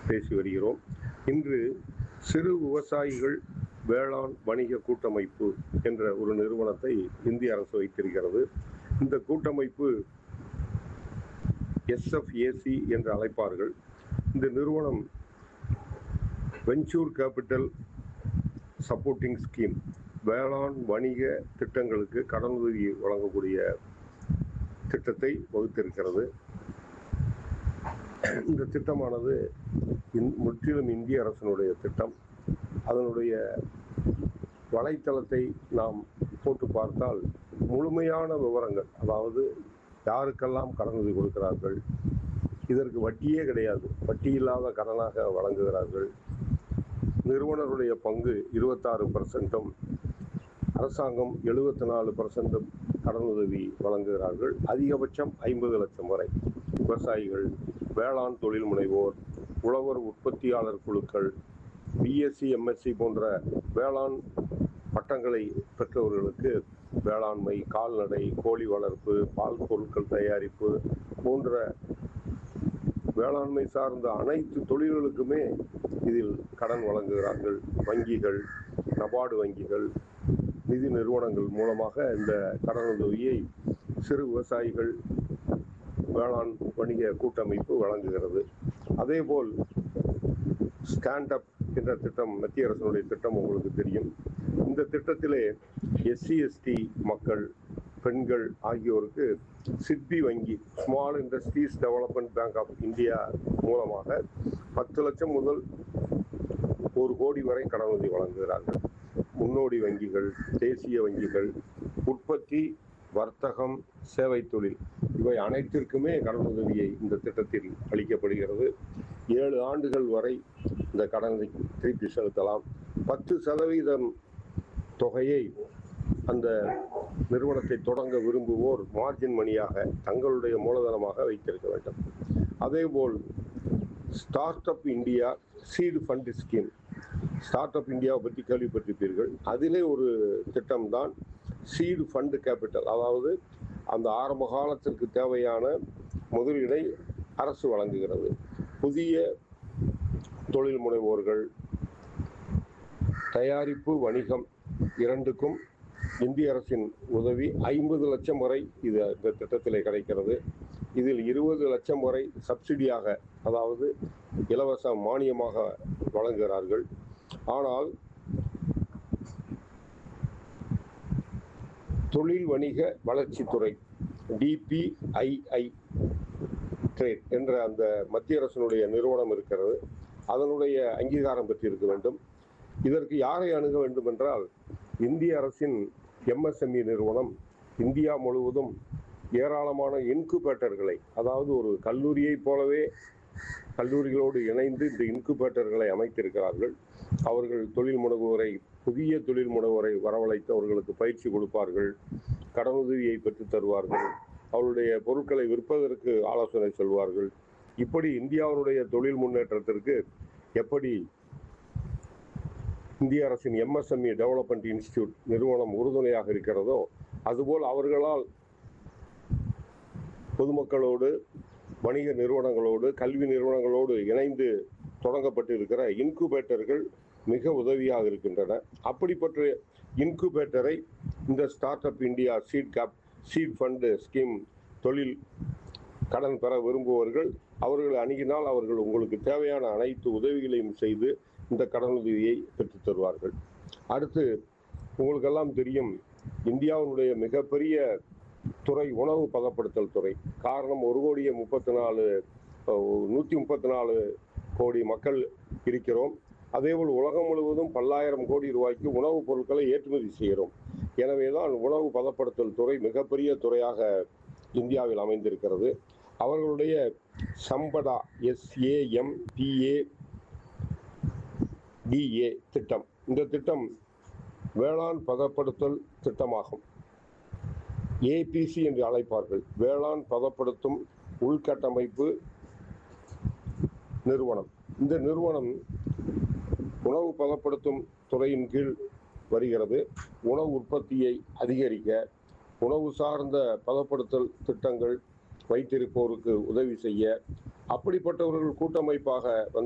பேசி வருகிறோம் இன்று சிறு விவசாயிகள் வேளாண் வணிக கூட்டமைப்பு என்ற ஒரு நிறுவனத்தை இந்திய அரசு வைத்திருக்கிறது இந்த கூட்டமைப்பு எஸ்எஃப்ஏசி என்று அழைப்பார்கள் இந்த நிறுவனம் வெஞ்சூர் கேபிட்டல் சப்போர்ட்டிங் ஸ்கீம் வேளாண் வணிக திட்டங்களுக்கு கடனுதவி வழங்கக்கூடிய திட்டத்தை வகுத்திருக்கிறது இந்த திட்டமானது இந்- முற்றிலும் இந்திய அரசினுடைய திட்டம் அதனுடைய வலைத்தளத்தை நாம் போட்டு பார்த்தால் முழுமையான விவரங்கள் அதாவது யாருக்கெல்லாம் கடனுதவி கொடுக்கிறார்கள் இதற்கு வட்டியே கிடையாது வட்டி இல்லாத கடனாக வழங்குகிறார்கள் நிறுவனருடைய பங்கு இருபத்தாறு பர்சன்ட்டும் அரசாங்கம் எழுபத்தி நாலு பர்சன்ட்டும் கடனுதவி வழங்குகிறார்கள் அதிகபட்சம் ஐம்பது லட்சம் வரை விவசாயிகள் வேளாண் தொழில் முனைவோர் உழவர் உற்பத்தியாளர் குழுக்கள் பிஎஸ்சி எம்எஸ்சி போன்ற வேளாண் பட்டங்களை பெற்றவர்களுக்கு வேளாண்மை கால்நடை கோழி வளர்ப்பு பால் பொருட்கள் தயாரிப்பு போன்ற வேளாண்மை சார்ந்த அனைத்து தொழில்களுக்குமே இதில் கடன் வழங்குகிறார்கள் வங்கிகள் நபார்டு வங்கிகள் நிதி நிறுவனங்கள் மூலமாக இந்த கடனுதவியை சிறு விவசாயிகள் வேளாண் வணிக கூட்டமைப்பு வழங்குகிறது அதேபோல் ஸ்டாண்ட் அப் என்ற திட்டம் மத்திய அரசினுடைய திட்டம் உங்களுக்கு தெரியும் இந்த திட்டத்திலே எஸ்சி எஸ்டி மக்கள் பெண்கள் ஆகியோருக்கு சிட்பி வங்கி small industries development bank of India மூலமாக பத்து லட்சம் முதல் ஒரு கோடி வரை கடனுதவி வழங்குகிறார்கள் முன்னோடி வங்கிகள் தேசிய வங்கிகள் உற்பத்தி வர்த்தகம் சேவை தொழில் இவை அனைத்திற்குமே கடனுதவியை இந்த திட்டத்தில் அளிக்கப்படுகிறது ஏழு ஆண்டுகள் வரை இந்த கடனை திருப்பி செலுத்தலாம் பத்து சதவீதம் தொகையை அந்த நிறுவனத்தை தொடங்க விரும்புவோர் மார்ஜின் மணியாக தங்களுடைய மூலதனமாக வைத்திருக்க வேண்டும் அதேபோல் startup India seed fund scheme startup இந்தியாவை பற்றி கேள்விப்பட்டிருப்பீர்கள் அதிலே ஒரு திட்டம் தான் சீடு ஃபண்டு கேபிட்டல் அதாவது அந்த ஆரம்ப காலத்திற்கு தேவையான முதலீடை அரசு வழங்குகிறது புதிய தொழில் முனைவோர்கள் தயாரிப்பு வணிகம் இரண்டுக்கும் இந்திய அரசின் உதவி ஐம்பது லட்சம் வரை இது இந்த திட்டத்திலே கிடைக்கிறது இதில் இருபது லட்சம் வரை சப்சிடியாக அதாவது இலவச மானியமாக வழங்குகிறார்கள் ஆனால் தொழில் வணிக வளர்ச்சித்துறை டிபிஐஐ ட்ரேட் என்ற அந்த மத்திய அரசினுடைய நிறுவனம் இருக்கிறது அதனுடைய அங்கீகாரம் பெற்றிருக்க வேண்டும் இதற்கு யாரை அணுக வேண்டும் என்றால் இந்திய அரசின் எம்எஸ்எம்இ நிறுவனம் இந்தியா முழுவதும் ஏராளமான இன்குபேட்டர்களை அதாவது ஒரு கல்லூரியைப் போலவே கல்லூரிகளோடு இணைந்து இந்த இன்குபேட்டர்களை அமைத்திருக்கிறார்கள் அவர்கள் தொழில் முனைவோரை புதிய தொழில் முனைவோரை வரவழைத்து அவர்களுக்கு பயிற்சி கொடுப்பார்கள் கடனுதவியை பெற்றுத் தருவார்கள் அவருடைய பொருட்களை விற்பதற்கு ஆலோசனை சொல்வார்கள் இப்படி இந்தியாவினுடைய தொழில் முன்னேற்றத்திற்கு எப்படி இந்திய அரசின் எம்எஸ்எம்இ டெவலப்மெண்ட் இன்ஸ்டிடியூட் நிறுவனம் உறுதுணையாக இருக்கிறதோ அதுபோல் அவர்களால் பொதுமக்களோடு வணிக நிறுவனங்களோடு கல்வி நிறுவனங்களோடு இணைந்து தொடங்கப்பட்டு இருக்கிற இன்குபேட்டர்கள் மிக உதவியாக இருக்கின்றன அப்படிப்பட்ட இன்குபேட்டரை இந்த startup India seed cap seed fund scheme தொழில் கடன் பெற விரும்புபவர்கள் அவர்களை அணுகினால் அவர்கள் உங்களுக்கு தேவையான அனைத்து உதவிகளையும் செய்து இந்த கடனுதவியை பெற்றுத் தருவார்கள் அடுத்து உங்களுக்கெல்லாம் தெரியும் இந்தியாவினுடைய மிகப்பெரிய துறை உணவு பதப்படுத்தல் துறை காரணம் ஒரு கோடியே முப்பத்தி நாலு நூற்றி முப்பத்தி நாலு கோடி மக்கள் இருக்கிறோம் அதேபோல் உலகம் முழுவதும் பல்லாயிரம் கோடி ரூபாய்க்கு உணவுப் பொருட்களை ஏற்றுமதி செய்கிறோம் எனவேதான் உணவு பதப்படுத்தல் துறை மிகப்பெரிய துறையாக இந்தியாவில் அமைந்திருக்கிறது அவர்களுடைய சம்படா எஸ்ஏஎம் டிஏ டிஏ திட்டம் இந்த திட்டம் வேளாண் பதப்படுத்தல் திட்டமாகும் ஏபிசி என்று அழைப்பார்கள் வேளாண் பதப்படுத்தும் உள்கட்டமைப்பு நிறுவனம் இந்த நிறுவனம் உணவு பதப்படுத்தும் துறையின் கீழ் வருகிறது உணவு உற்பத்தியை அதிகரிக்க உணவு சார்ந்த பதப்படுத்தல் திட்டங்கள் வைத்திருப்போருக்கு உதவி செய்ய அப்படிப்பட்டவர்கள் கூட்டமைப்பாக வந்து